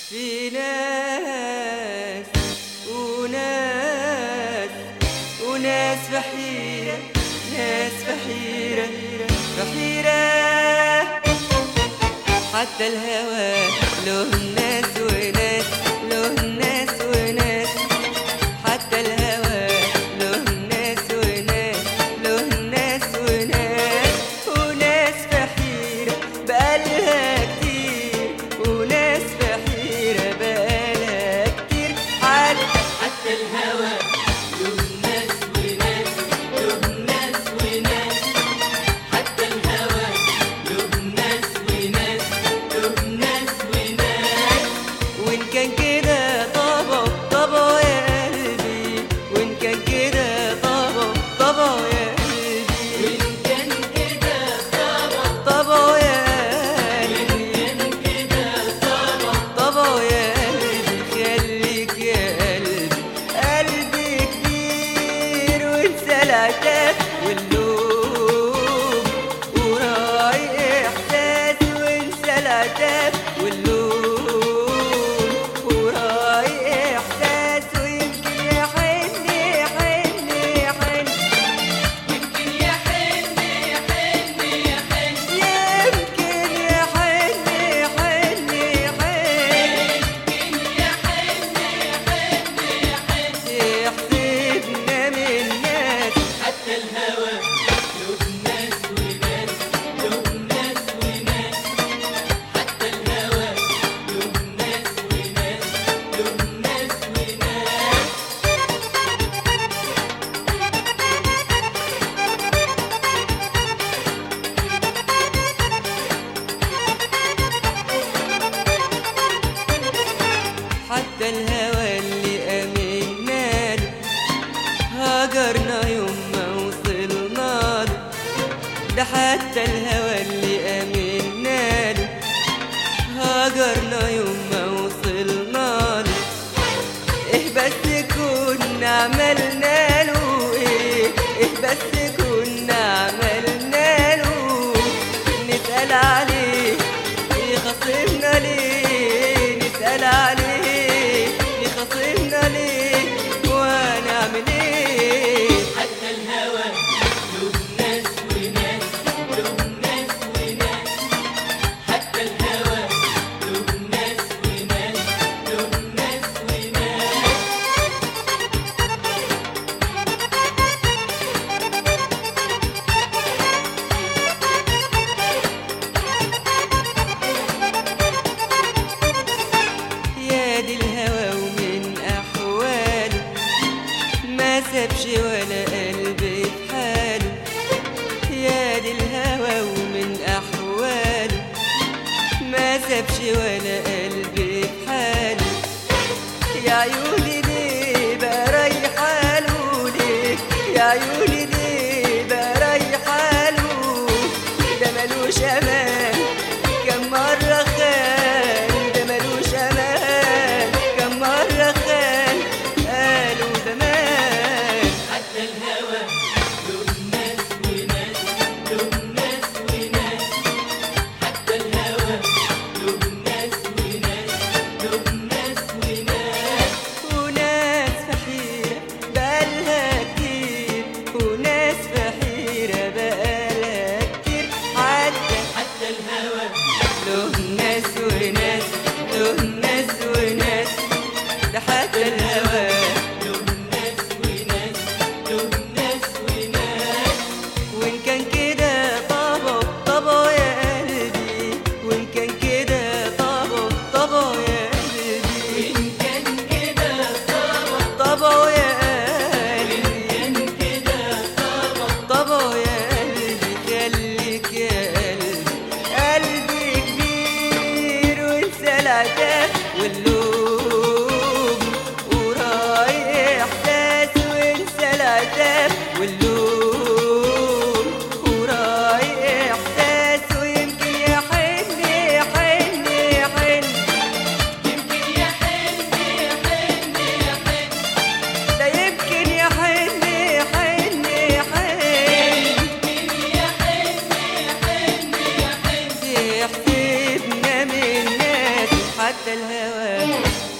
في ناس وناس وناس بحيرة ناس بحيرة بحيرة حتى الهوى له ناس وناس له ناس وناس حتى الهوى له ناس وناس له ناس وناس وناس بحيرة بقالها كتير وناس بحيرة بقالها كتير حتى حتى الهوى له ناس وناس له ناس وناس حتى الهوى له ناس وناس له ناس وناس وإن كان كده طبعه طبعه يا قلبي وإن كان كده طبعه طبعه يا قلبي وإن كان كده طبع طبعه يا قلبي كان كده طبع طبعه يا قلبي خليك يا قلبي قلبي كبير وانسى العتاب واللوم وراعي احساس وانسى العتاب واللوم وراعي احساس ويمكن يحن يحن يحن يمكن يحن يحن يحن يمكن يحن يحن يحن يمكن يحن يحن يحن يحسبنا من ناس حتى الهوى له ناس وناس له ناس وناس حتى الهوى له ناس وناس له ناس وناس حتى الهوى اللي أمنا له هاجرنا يوم ما وصلنا له ده حتى الهوى اللي أمنا له هاجرنا يوم ما وصلنا له إيه بس كنا عملنا له إيه إيه بس كنا عملنا له نسأل عليه يخاصمنا ليه نسأل عليه يخاصمنا ليه ونعمل ايه حتى الهوى له ناس وناس له ناس وناس حتى الهوى له ناس وناس له ناس وناس يا دي الهوى ومن أحواله ما سابش ولا قلبي في حاله يا دي الهوى ومن أحواله ما سابش ولا قلبي في حاله يا عيوني ليه بقى رايحة له ليه يا عيوني ليه بقى رايحة له ده ملوش أمان كم مرة خان ده ملوش أمان كم مرة خان قالوا زمان حتى الهوى له ناس وناس له ناس وناس حتى الهوى له ناس وناس له ناس وناس وناس فحيرة بقالها كتير وناس فحيرة بقالها كتير حتى حتى الهوى له ناس وناس له ناس وناس ده حتى الهوى له ناس وناس له ناس وناس وإن كان كده طبعه طبعه يا قلبي وإن كان كده طبعه طبعه يا قلبي وإن كان كده طبع طبعه يا قلبي كان كده طبع طبعه يا قلبي خليك يا قلبي قلبي كبير وانسى العتاب واللوم وراعي احساس وانسى العتاب واللوم وراعي احساس ويمكن يحن يحن يحن يمكن يحن يحن يحن ده يمكن يحن يحن يحن يمكن يحن يحن يحن يحسبنا من ناس حتى الهوى